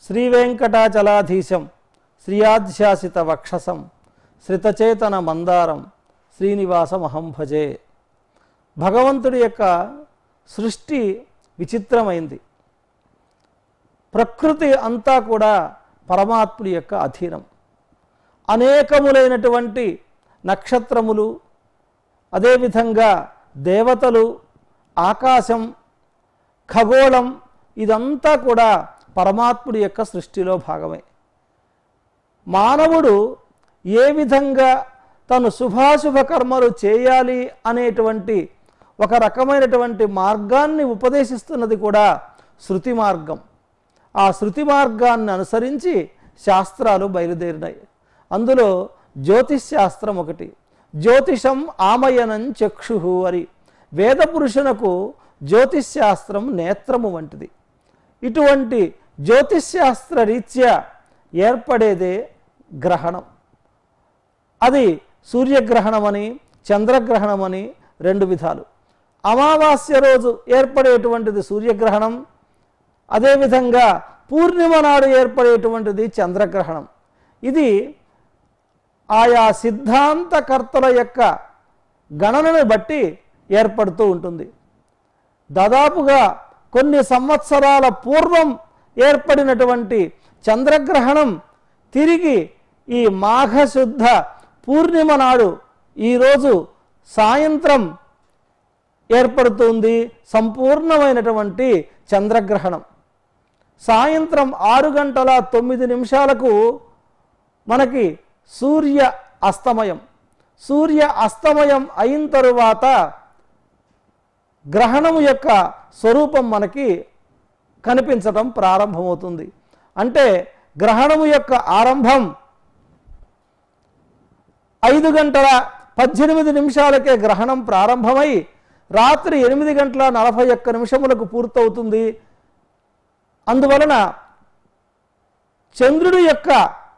శ్రీవేంకటాచలాధీశం శ్రియాధ్యాసిత వక్షసం శ్రితచేతన మందారం శ్రీనివాసమహం భజే భగవంతుడి యొక్క సృష్టి విచిత్రమైంది ప్రకృతి అంతా కూడా పరమాత్ముడి యొక్క అధీనం అనేకములైనటువంటి నక్షత్రములు అదేవిధంగా దేవతలు ఆకాశం ఖగోళం ఇదంతా కూడా పరమాత్ముడి యొక్క సృష్టిలో భాగమే మానవుడు ఏ విధంగా తను శుభాశుభ కర్మలు చేయాలి అనేటువంటి ఒక రకమైనటువంటి మార్గాన్ని ఉపదేశిస్తున్నది కూడా శృతి మార్గం ఆ శృతి మార్గాన్ని అనుసరించి శాస్త్రాలు బయలుదేరినాయి అందులో జ్యోతిష్ శాస్త్రం ఒకటి జ్యోతిషం ఆమయనం చక్షు అని వేద పురుషునకు జ్యోతిష్ శాస్త్రం నేత్రము వంటిది ఇటువంటి జ్యోతిష్ శాస్త్ర రీత్యా ఏర్పడేదే గ్రహణం అది సూర్యగ్రహణమని చంద్రగ్రహణమని రెండు విధాలు అమావాస్య రోజు ఏర్పడేటువంటిది సూర్యగ్రహణం అదేవిధంగా పూర్ణిమ నాడు ఏర్పడేటువంటిది చంద్రగ్రహణం ఇది ఆయా సిద్ధాంతకర్తల యొక్క గణనని బట్టి ఏర్పడుతూ ఉంటుంది దాదాపుగా కొన్ని సంవత్సరాల పూర్వం ఏర్పడినటువంటి చంద్రగ్రహణం తిరిగి ఈ మాఘశుద్ధ పూర్ణిమ నాడు ఈరోజు సాయంత్రం ఏర్పడుతుంది సంపూర్ణమైనటువంటి చంద్రగ్రహణం సాయంత్రం ఆరు గంటల తొమ్మిది నిమిషాలకు మనకి సూర్య అస్తమయం సూర్య అస్తమయం అయిన తరువాత గ్రహణము యొక్క స్వరూపం మనకి కనిపించటం ప్రారంభమవుతుంది అంటే గ్రహణము యొక్క ఆరంభం ఐదు గంటల పద్దెనిమిది నిమిషాలకే గ్రహణం ప్రారంభమై రాత్రి ఎనిమిది గంటల నలభై ఒక్క నిమిషములకు పూర్తవుతుంది అందువలన చంద్రుడి యొక్క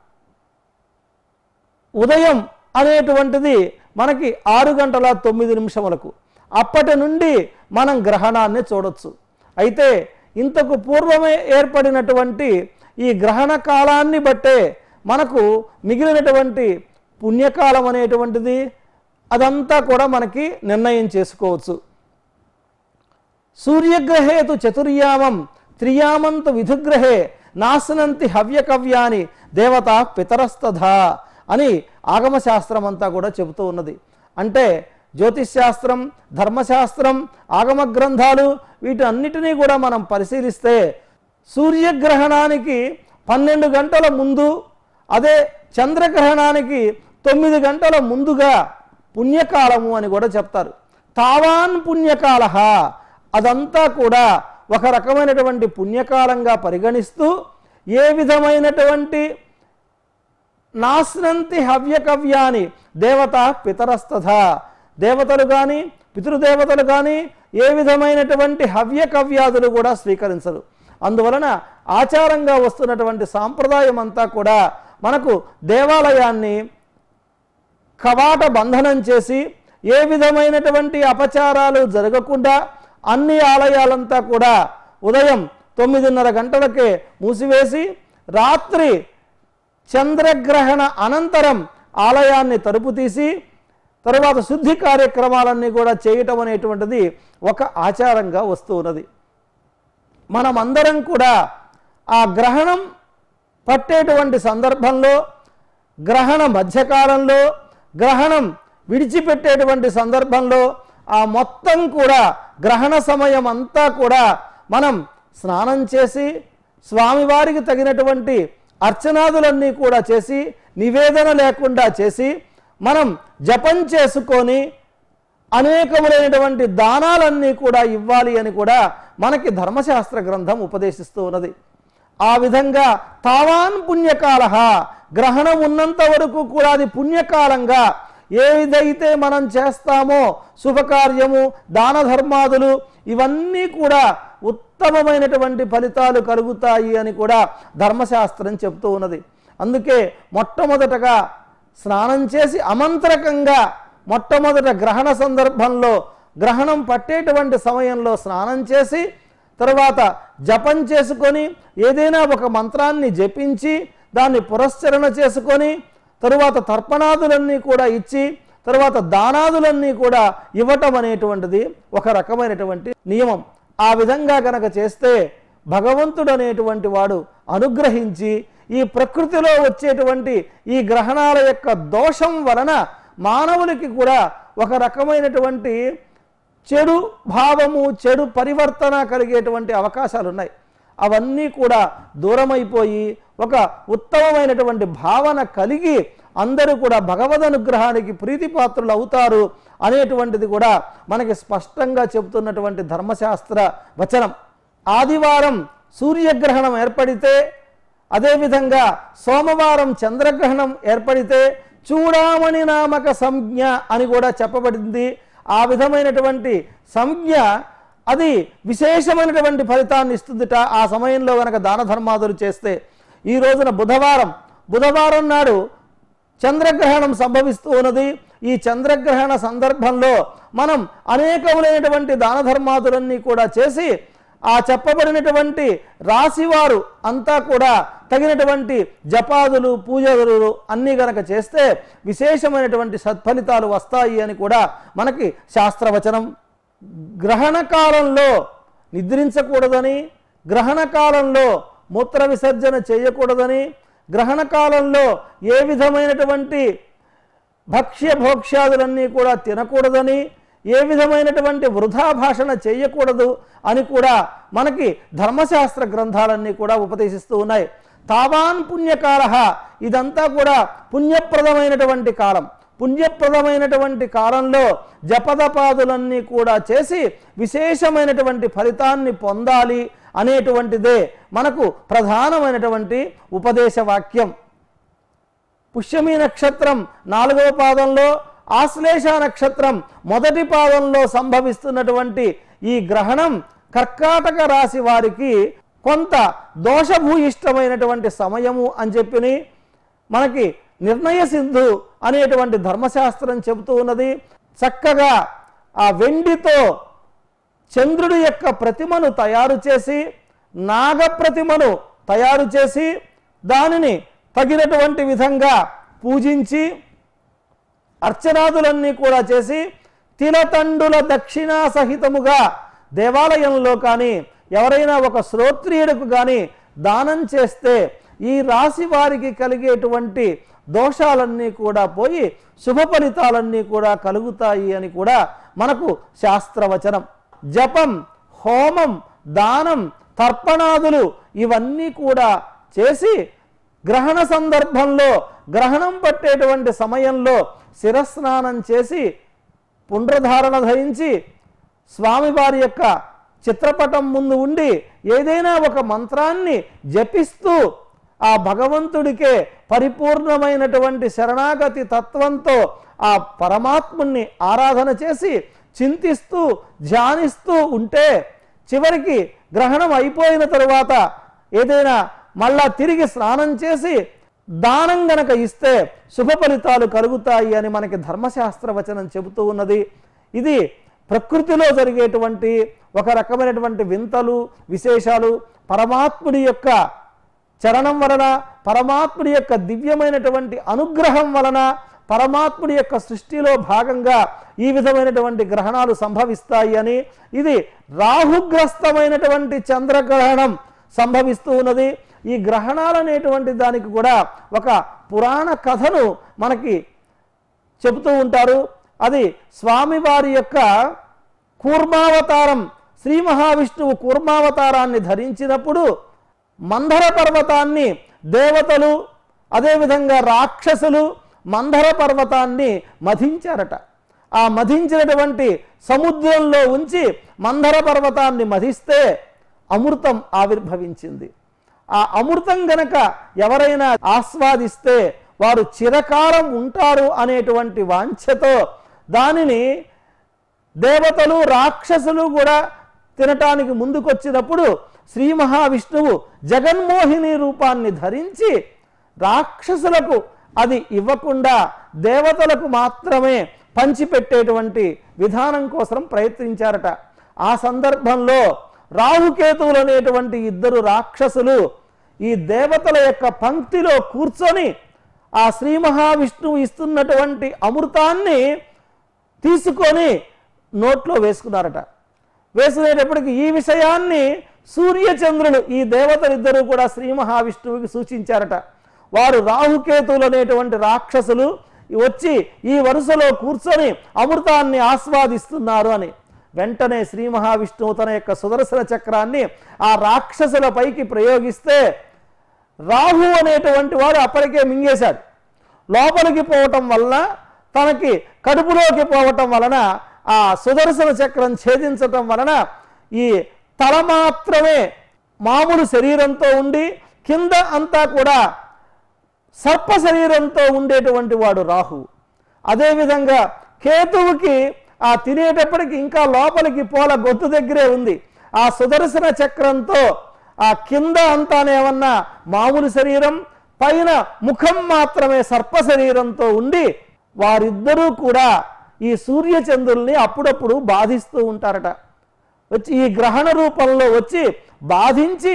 ఉదయం అనేటువంటిది మనకి ఆరు గంటల తొమ్మిది నిమిషములకు అప్పటి నుండి మనం గ్రహణాన్ని చూడొచ్చు అయితే ఇంతకు పూర్వమే ఏర్పడినటువంటి ఈ గ్రహణ కాలాన్ని బట్టే మనకు మిగిలినటువంటి పుణ్యకాలం అనేటువంటిది అదంతా కూడా మనకి నిర్ణయం చేసుకోవచ్చు సూర్యగ్రహేతు చతుర్యామం త్రియామంతు విధుగ్రహే నాశనంతి హవ్యకవ్యాని దేవత పితరస్తథా అని ఆగమశాస్త్రం అంతా కూడా చెబుతూ ఉన్నది అంటే జ్యోతిష్ శాస్త్రం ధర్మశాస్త్రం ఆగమ గ్రంథాలు వీటన్నిటినీ కూడా మనం పరిశీలిస్తే సూర్యగ్రహణానికి పన్నెండు గంటల ముందు అదే చంద్రగ్రహణానికి తొమ్మిది గంటల ముందుగా పుణ్యకాలము అని కూడా చెప్తారు తావాన్ పుణ్యకాల అదంతా కూడా ఒక రకమైనటువంటి పుణ్యకాలంగా పరిగణిస్తూ ఏ విధమైనటువంటి నాశ్నంతి హవ్యకవ్యాని దేవత పితరస్తథ దేవతలు కానీ పితృదేవతలు కానీ ఏ విధమైనటువంటి హవ్యకవ్యాదులు కూడా స్వీకరించరు అందువలన ఆచారంగా వస్తున్నటువంటి సాంప్రదాయం అంతా కూడా మనకు దేవాలయాన్ని కవాట బంధనం చేసి ఏ విధమైనటువంటి అపచారాలు జరగకుండా అన్ని ఆలయాలంతా కూడా ఉదయం తొమ్మిదిన్నర గంటలకే మూసివేసి రాత్రి చంద్రగ్రహణ అనంతరం ఆలయాన్ని తలుపు తీసి తరువాత శుద్ధి కార్యక్రమాలన్నీ కూడా చేయటం అనేటువంటిది ఒక ఆచారంగా వస్తూ ఉన్నది మనమందరం కూడా ఆ గ్రహణం పట్టేటువంటి సందర్భంలో గ్రహణ మధ్యకాలంలో గ్రహణం విడిచిపెట్టేటువంటి సందర్భంలో ఆ మొత్తం కూడా గ్రహణ సమయం అంతా కూడా మనం స్నానం చేసి స్వామివారికి తగినటువంటి అర్చనాదులన్నీ కూడా చేసి నివేదన లేకుండా చేసి మనం జపం చేసుకొని అనేకములైనటువంటి దానాలన్నీ కూడా ఇవ్వాలి అని కూడా మనకి ధర్మశాస్త్ర గ్రంథం ఉపదేశిస్తూ ఉన్నది ఆ విధంగా తావాన్ పుణ్యకాల గ్రహణం ఉన్నంత వరకు కూడా అది పుణ్యకాలంగా ఏదైతే మనం చేస్తామో శుభకార్యము దాన ధర్మాదులు ఇవన్నీ కూడా ఉత్తమమైనటువంటి ఫలితాలు కలుగుతాయి అని కూడా ధర్మశాస్త్రం చెప్తూ ఉన్నది అందుకే మొట్టమొదటగా స్నానం చేసి అమంత్రకంగా మొట్టమొదట గ్రహణ సందర్భంలో గ్రహణం పట్టేటువంటి సమయంలో స్నానం చేసి తర్వాత జపం చేసుకొని ఏదైనా ఒక మంత్రాన్ని జపించి దాన్ని పురస్చరణ చేసుకొని తరువాత తర్పణాదులన్నీ కూడా ఇచ్చి తరువాత దానాదులన్నీ కూడా ఇవ్వటం అనేటువంటిది ఒక రకమైనటువంటి నియమం ఆ విధంగా గనక చేస్తే భగవంతుడు అనేటువంటి వాడు అనుగ్రహించి ఈ ప్రకృతిలో వచ్చేటువంటి ఈ గ్రహణాల యొక్క దోషం వలన మానవునికి కూడా ఒక రకమైనటువంటి చెడు భావము చెడు పరివర్తన కలిగేటువంటి అవకాశాలు ఉన్నాయి అవన్నీ కూడా దూరమైపోయి ఒక ఉత్తమమైనటువంటి భావన కలిగి అందరూ కూడా భగవద్ అనుగ్రహానికి ప్రీతిపాత్రులు అవుతారు అనేటువంటిది కూడా మనకి స్పష్టంగా చెబుతున్నటువంటి ధర్మశాస్త్ర వచనం ఆదివారం సూర్యగ్రహణం ఏర్పడితే అదేవిధంగా సోమవారం చంద్రగ్రహణం ఏర్పడితే చూడామణి నామక సంజ్ఞ అని కూడా చెప్పబడింది ఆ విధమైనటువంటి సంజ్ఞ అది విశేషమైనటువంటి ఫలితాన్ని ఇస్తుందిట ఆ సమయంలో గనక దాన ధర్మాదులు చేస్తే ఈ రోజున బుధవారం బుధవారం నాడు చంద్రగ్రహణం సంభవిస్తూ ఉన్నది ఈ చంద్రగ్రహణ సందర్భంలో మనం అనేకములైనటువంటి దాన ధర్మాదులన్నీ కూడా చేసి ఆ చెప్పబడినటువంటి రాశివారు అంతా కూడా తగినటువంటి జపాదులు పూజలు అన్నీ గనక చేస్తే విశేషమైనటువంటి సత్ఫలితాలు వస్తాయి అని కూడా మనకి శాస్త్రవచనం గ్రహణ కాలంలో నిద్రించకూడదని గ్రహణ కాలంలో మూత్ర విసర్జన చేయకూడదని గ్రహణ కాలంలో ఏ విధమైనటువంటి భక్ష్య భోక్ష్యాదులన్నీ కూడా తినకూడదని ఏ విధమైనటువంటి వృధా భాషణ చేయకూడదు అని కూడా మనకి ధర్మశాస్త్ర గ్రంథాలన్నీ కూడా ఉపదేశిస్తూ ఉన్నాయి తావాన్ పుణ్యకాల ఇదంతా కూడా పుణ్యప్రదమైనటువంటి కాలం పుణ్యప్రదమైనటువంటి కాలంలో జపదపాదులన్నీ కూడా చేసి విశేషమైనటువంటి ఫలితాన్ని పొందాలి అనేటువంటిదే మనకు ప్రధానమైనటువంటి ఉపదేశ వాక్యం పుష్యమి నక్షత్రం నాలుగవ పాదంలో ఆశ్లేష నక్షత్రం మొదటి పాదంలో సంభవిస్తున్నటువంటి ఈ గ్రహణం కర్కాటక రాశి వారికి కొంత దోషభూయిష్టమైనటువంటి సమయము అని చెప్పిని మనకి నిర్ణయ సిద్ధు అనేటువంటి ధర్మశాస్త్రం చెబుతూ ఉన్నది చక్కగా ఆ వెండితో చంద్రుడి యొక్క ప్రతిమను తయారు చేసి నాగ ప్రతిమను తయారు చేసి దానిని తగినటువంటి విధంగా పూజించి అర్చనాదులన్నీ కూడా చేసి తిలతండుల దక్షిణా సహితముగా దేవాలయంలో కానీ ఎవరైనా ఒక శ్రోత్రియుడికి కానీ దానం చేస్తే ఈ రాశి వారికి కలిగేటువంటి దోషాలన్నీ కూడా పోయి శుభ ఫలితాలన్నీ కూడా కలుగుతాయి అని కూడా మనకు శాస్త్రవచనం జపం హోమం దానం తర్పణాదులు ఇవన్నీ కూడా చేసి గ్రహణ సందర్భంలో గ్రహణం పట్టేటువంటి సమయంలో శిరస్నానం చేసి పుండ్రధారణ ధరించి స్వామివారి యొక్క చిత్రపటం ముందు ఉండి ఏదైనా ఒక మంత్రాన్ని జపిస్తూ ఆ భగవంతుడికే పరిపూర్ణమైనటువంటి శరణాగతి తత్వంతో ఆ పరమాత్ముణ్ణి ఆరాధన చేసి చింతిస్తూ ధ్యానిస్తూ ఉంటే చివరికి గ్రహణం అయిపోయిన తరువాత ఏదైనా మళ్ళా తిరిగి స్నానం చేసి దానం గనక ఇస్తే శుభ ఫలితాలు కలుగుతాయి అని మనకి ధర్మశాస్త్ర వచనం చెబుతూ ఉన్నది ఇది ప్రకృతిలో జరిగేటువంటి ఒక రకమైనటువంటి వింతలు విశేషాలు పరమాత్ముడి యొక్క చరణం వలన పరమాత్ముడి యొక్క దివ్యమైనటువంటి అనుగ్రహం వలన పరమాత్ముడి యొక్క సృష్టిలో భాగంగా ఈ విధమైనటువంటి గ్రహణాలు సంభవిస్తాయి అని ఇది రాహుగ్రస్తమైనటువంటి చంద్రగ్రహణం సంభవిస్తూ ఉన్నది ఈ గ్రహణాలు అనేటువంటి దానికి కూడా ఒక పురాణ కథను మనకి చెబుతూ ఉంటారు అది స్వామివారి యొక్క కూర్మావతారం శ్రీ మహావిష్ణువు కూర్మావతారాన్ని ధరించినప్పుడు మందర పర్వతాన్ని దేవతలు అదేవిధంగా రాక్షసులు మందర పర్వతాన్ని మధించారట ఆ మధించినటువంటి సముద్రంలో ఉంచి మందర పర్వతాన్ని మధిస్తే అమృతం ఆవిర్భవించింది ఆ అమృతం గనక ఎవరైనా ఆస్వాదిస్తే వారు చిరకాలం ఉంటారు అనేటువంటి వాంఛతో దానిని దేవతలు రాక్షసులు కూడా తినటానికి ముందుకొచ్చినప్పుడు శ్రీ మహావిష్ణువు జగన్మోహిని రూపాన్ని ధరించి రాక్షసులకు అది ఇవ్వకుండా దేవతలకు మాత్రమే పంచిపెట్టేటువంటి విధానం కోసం ప్రయత్నించారట ఆ సందర్భంలో రాహుకేతువులు అనేటువంటి ఇద్దరు రాక్షసులు ఈ దేవతల యొక్క పంక్తిలో కూర్చొని ఆ శ్రీ మహావిష్ణువు ఇస్తున్నటువంటి అమృతాన్ని తీసుకొని నోట్లో వేసుకున్నారట వేసుకునేటప్పటికి ఈ విషయాన్ని సూర్యచంద్రులు ఈ దేవతలిద్దరూ కూడా శ్రీ మహావిష్ణువుకి సూచించారట వారు రాహుకేతువులు అనేటువంటి రాక్షసులు వచ్చి ఈ వరుసలో కూర్చొని అమృతాన్ని ఆస్వాదిస్తున్నారు అని వెంటనే శ్రీ మహావిష్ణువు తన యొక్క సుదర్శన చక్రాన్ని ఆ రాక్షసుల పైకి ప్రయోగిస్తే రాహు అనేటువంటి వాడు అప్పటికే మింగేశాడు లోపలికి పోవటం వలన తనకి కడుపులోకి పోవటం వలన ఆ సుదర్శన చక్రం ఛేదించటం వలన ఈ తల మాత్రమే మామూలు శరీరంతో ఉండి కింద అంతా కూడా సర్ప శరీరంతో ఉండేటువంటి వాడు రాహు అదేవిధంగా కేతువుకి ఆ తినేటప్పటికి ఇంకా లోపలికి పోల గొత్తు దగ్గరే ఉంది ఆ సుదర్శన చక్రంతో ఆ కింద అంతానేమన్నా మామూలు శరీరం పైన ముఖం మాత్రమే సర్ప శరీరంతో ఉండి వారిద్దరూ కూడా ఈ సూర్యచంద్రుల్ని అప్పుడప్పుడు బాధిస్తూ ఉంటారట వచ్చి ఈ గ్రహణ రూపంలో వచ్చి బాధించి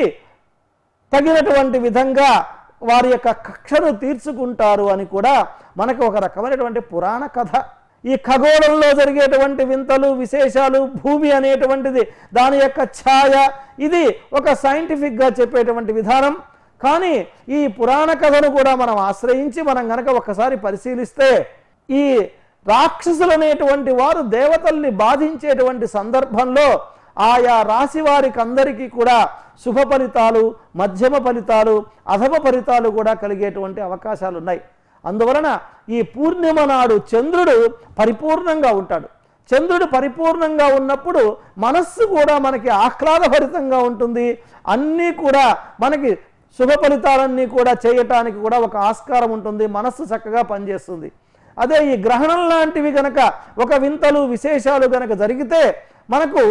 తగినటువంటి విధంగా వారి యొక్క కక్షను తీర్చుకుంటారు అని కూడా మనకు ఒక రకమైనటువంటి పురాణ కథ ఈ ఖగోళంలో జరిగేటువంటి వింతలు విశేషాలు భూమి అనేటువంటిది దాని యొక్క ఛాయ ఇది ఒక సైంటిఫిక్గా చెప్పేటువంటి విధానం కానీ ఈ పురాణ కథను కూడా మనం ఆశ్రయించి మనం గనక ఒకసారి పరిశీలిస్తే ఈ రాక్షసులు అనేటువంటి వారు దేవతల్ని బాధించేటువంటి సందర్భంలో ఆయా రాశి వారికి అందరికీ కూడా శుభ ఫలితాలు మధ్యమ ఫలితాలు అధమ ఫలితాలు కూడా కలిగేటువంటి అవకాశాలు ఉన్నాయి అందువలన ఈ పూర్ణిమ నాడు చంద్రుడు పరిపూర్ణంగా ఉంటాడు చంద్రుడు పరిపూర్ణంగా ఉన్నప్పుడు మనస్సు కూడా మనకి ఆహ్లాదభరితంగా ఉంటుంది అన్నీ కూడా మనకి శుభ ఫలితాలన్నీ కూడా చేయటానికి కూడా ఒక ఆస్కారం ఉంటుంది మనస్సు చక్కగా పనిచేస్తుంది అదే ఈ గ్రహణం లాంటివి గనక ఒక వింతలు విశేషాలు గనక జరిగితే మనకు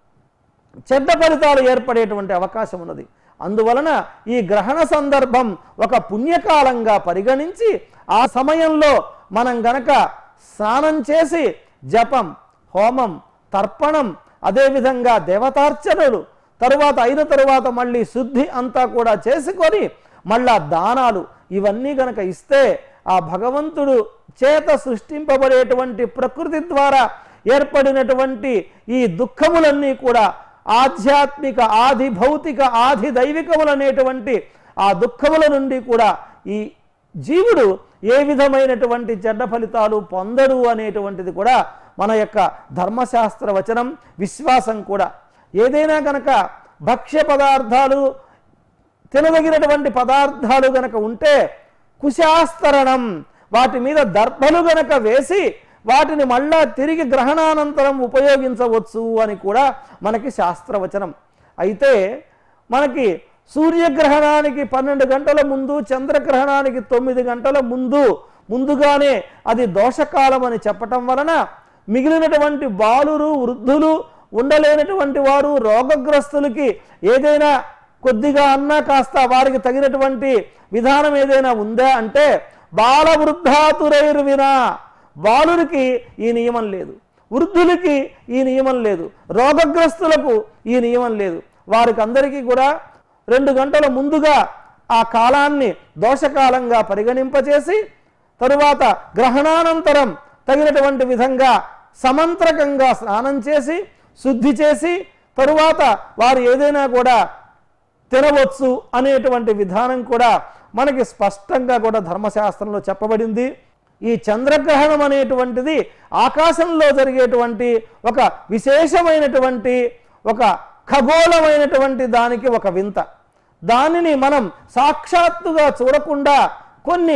చెడ్డ ఫలితాలు ఏర్పడేటువంటి అవకాశం ఉన్నది అందువలన ఈ గ్రహణ సందర్భం ఒక పుణ్యకాలంగా పరిగణించి ఆ సమయంలో మనం గనక స్నానం చేసి జపం హోమం తర్పణం అదేవిధంగా దేవతార్చనలు తరువాత అయిన తరువాత మళ్ళీ శుద్ధి అంతా కూడా చేసుకొని మళ్ళా దానాలు ఇవన్నీ గనక ఇస్తే ఆ భగవంతుడు చేత సృష్టింపబడేటువంటి ప్రకృతి ద్వారా ఏర్పడినటువంటి ఈ దుఃఖములన్నీ కూడా ఆధ్యాత్మిక ఆది భౌతిక ఆది దైవికములనేటువంటి ఆ దుఃఖముల నుండి కూడా ఈ జీవుడు ఏ విధమైనటువంటి చెడ్డ ఫలితాలు పొందడు అనేటువంటిది కూడా మన యొక్క ధర్మశాస్త్ర వచనం విశ్వాసం కూడా ఏదైనా కనుక భక్ష్య పదార్థాలు తినదగినటువంటి పదార్థాలు గనక ఉంటే కుశాస్తరణం వాటి మీద దర్భలు గనక వేసి వాటిని మళ్ళా తిరిగి గ్రహణానంతరం ఉపయోగించవచ్చు అని కూడా మనకి శాస్త్రవచనం అయితే మనకి సూర్యగ్రహణానికి పన్నెండు గంటల ముందు చంద్రగ్రహణానికి తొమ్మిది గంటల ముందు ముందుగానే అది దోషకాలం అని చెప్పటం వలన మిగిలినటువంటి బాలురు వృద్ధులు ఉండలేనటువంటి వారు రోగగ్రస్తులకి ఏదైనా కొద్దిగా అన్నా కాస్త వారికి తగినటువంటి విధానం ఏదైనా ఉందా అంటే బాల వృద్ధాతురైర్వినా బాలురికి ఈ నియమం లేదు వృద్ధులకి ఈ నియమం లేదు రోగగ్రస్తులకు ఈ నియమం లేదు వారికి అందరికీ కూడా రెండు గంటల ముందుగా ఆ కాలాన్ని దోషకాలంగా పరిగణింపచేసి తరువాత గ్రహణానంతరం తగినటువంటి విధంగా సమంత్రకంగా స్నానం చేసి శుద్ధి చేసి తరువాత వారు ఏదైనా కూడా తినవచ్చు అనేటువంటి విధానం కూడా మనకి స్పష్టంగా కూడా ధర్మశాస్త్రంలో చెప్పబడింది ఈ చంద్రగ్రహణం అనేటువంటిది ఆకాశంలో జరిగేటువంటి ఒక విశేషమైనటువంటి ఒక ఖగోళమైనటువంటి దానికి ఒక వింత దానిని మనం సాక్షాత్తుగా చూడకుండా కొన్ని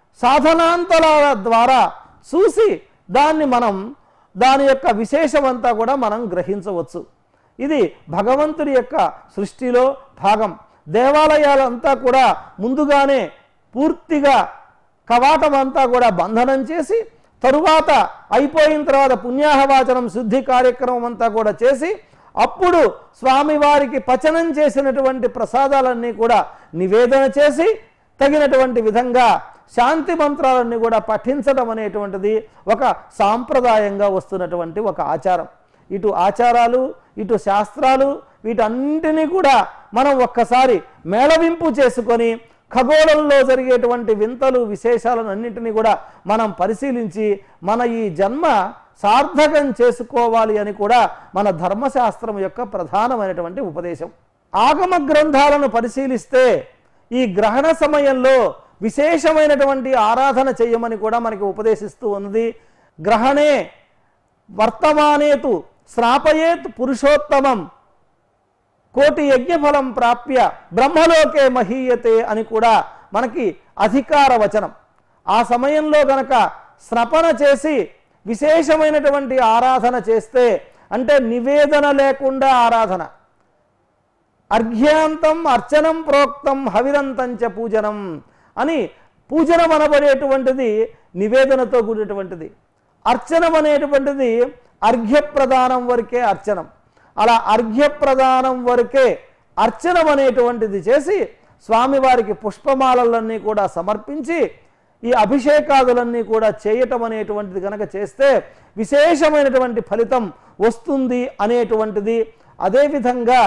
సాధనాంతరాల ద్వారా చూసి దాన్ని మనం దాని యొక్క విశేషమంతా కూడా మనం గ్రహించవచ్చు ఇది భగవంతుడి యొక్క సృష్టిలో భాగం దేవాలయాలంతా కూడా ముందుగానే పూర్తిగా కవాటం అంతా కూడా బంధనం చేసి తరువాత అయిపోయిన తర్వాత పుణ్యాహవాచనం శుద్ధి కార్యక్రమం అంతా కూడా చేసి అప్పుడు స్వామివారికి పచనం చేసినటువంటి ప్రసాదాలన్నీ కూడా నివేదన చేసి తగినటువంటి విధంగా శాంతి మంత్రాలన్నీ కూడా పఠించడం అనేటువంటిది ఒక సాంప్రదాయంగా వస్తున్నటువంటి ఒక ఆచారం ఇటు ఆచారాలు ఇటు శాస్త్రాలు వీటన్నిటినీ కూడా మనం ఒక్కసారి మేళవింపు చేసుకొని ఖగోళంలో జరిగేటువంటి వింతలు విశేషాలను అన్నింటినీ కూడా మనం పరిశీలించి మన ఈ జన్మ సార్థకం చేసుకోవాలి అని కూడా మన ధర్మశాస్త్రం యొక్క ప్రధానమైనటువంటి ఉపదేశం ఆగమ గ్రంథాలను పరిశీలిస్తే ఈ గ్రహణ సమయంలో విశేషమైనటువంటి ఆరాధన చేయమని కూడా మనకి ఉపదేశిస్తూ ఉంది గ్రహణే వర్తమానేతు శ్రాపయేత్ పురుషోత్తమం కోటి యజ్ఞఫలం ప్రాప్య బ్రహ్మలోకే మహీయతే అని కూడా మనకి అధికార వచనం ఆ సమయంలో గనక స్నపన చేసి విశేషమైనటువంటి ఆరాధన చేస్తే అంటే నివేదన లేకుండా ఆరాధన అర్ఘ్యాంతం అర్చనం ప్రోక్తం హవిరంతంచ పూజనం అని పూజనం అనబడేటువంటిది నివేదనతో కూడినటువంటిది అర్చనం అనేటువంటిది అర్ఘ్యప్రదానం వరకే అర్చనం అలా అర్ఘ్యప్రదానం వరకే అర్చనం అనేటువంటిది చేసి స్వామివారికి పుష్పమాలలన్నీ కూడా సమర్పించి ఈ అభిషేకాదులన్నీ కూడా చేయటం అనేటువంటిది కనుక చేస్తే విశేషమైనటువంటి ఫలితం వస్తుంది అనేటువంటిది అదేవిధంగా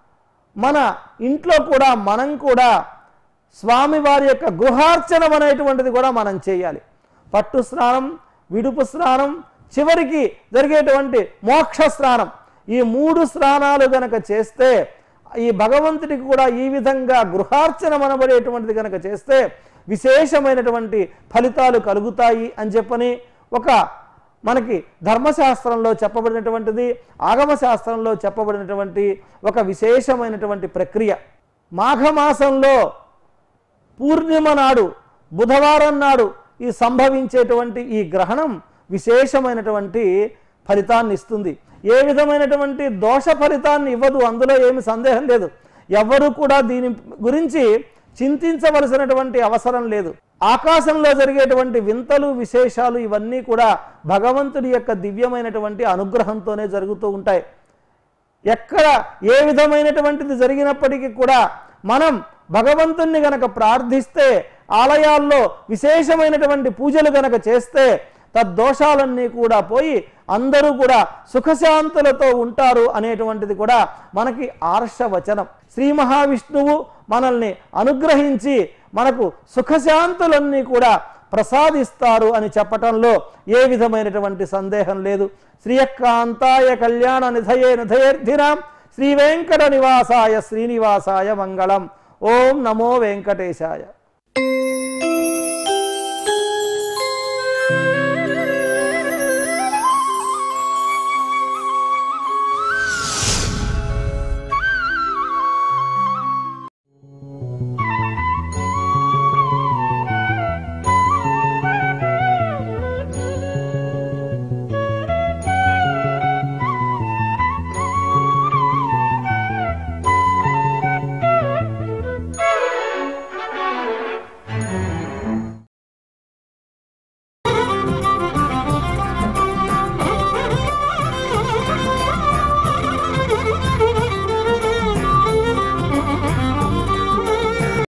మన ఇంట్లో కూడా మనం కూడా స్వామివారి యొక్క గృహార్చనం అనేటువంటిది కూడా మనం చేయాలి పట్టు స్నానం విడుపు స్నానం చివరికి జరిగేటువంటి మోక్ష స్నానం ఈ మూడు స్నానాలు గనక చేస్తే ఈ భగవంతుడికి కూడా ఈ విధంగా గృహార్చనం అనబడేటువంటిది కనుక చేస్తే విశేషమైనటువంటి ఫలితాలు కలుగుతాయి అని చెప్పని ఒక మనకి ధర్మశాస్త్రంలో చెప్పబడినటువంటిది ఆగమశాస్త్రంలో చెప్పబడినటువంటి ఒక విశేషమైనటువంటి ప్రక్రియ మాఘమాసంలో పూర్ణిమ నాడు బుధవారం నాడు ఈ సంభవించేటువంటి ఈ గ్రహణం విశేషమైనటువంటి ఫలితాన్ని ఇస్తుంది ఏ విధమైనటువంటి దోష ఫలితాన్ని ఇవ్వదు అందులో ఏమి సందేహం లేదు ఎవ్వరూ కూడా దీని గురించి చింతించవలసినటువంటి అవసరం లేదు ఆకాశంలో జరిగేటువంటి వింతలు విశేషాలు ఇవన్నీ కూడా భగవంతుడి యొక్క దివ్యమైనటువంటి అనుగ్రహంతోనే జరుగుతూ ఉంటాయి ఎక్కడ ఏ విధమైనటువంటిది జరిగినప్పటికీ కూడా మనం భగవంతుణ్ణి గనక ప్రార్థిస్తే ఆలయాల్లో విశేషమైనటువంటి పూజలు గనక చేస్తే తద్దోషాలన్నీ కూడా పోయి అందరూ కూడా సుఖశాంతులతో ఉంటారు అనేటువంటిది కూడా మనకి ఆర్ష వచనం శ్రీ మహావిష్ణువు మనల్ని అనుగ్రహించి మనకు సుఖశాంతులన్నీ కూడా ప్రసాదిస్తారు అని చెప్పటంలో ఏ విధమైనటువంటి సందేహం లేదు శ్రీయకాంతాయ కళ్యాణ నిధయే నిధయేర్ధినాం శ్రీ వెంకట నివాసాయ శ్రీనివాసాయ మంగళం ఓం నమో వెంకటేశాయ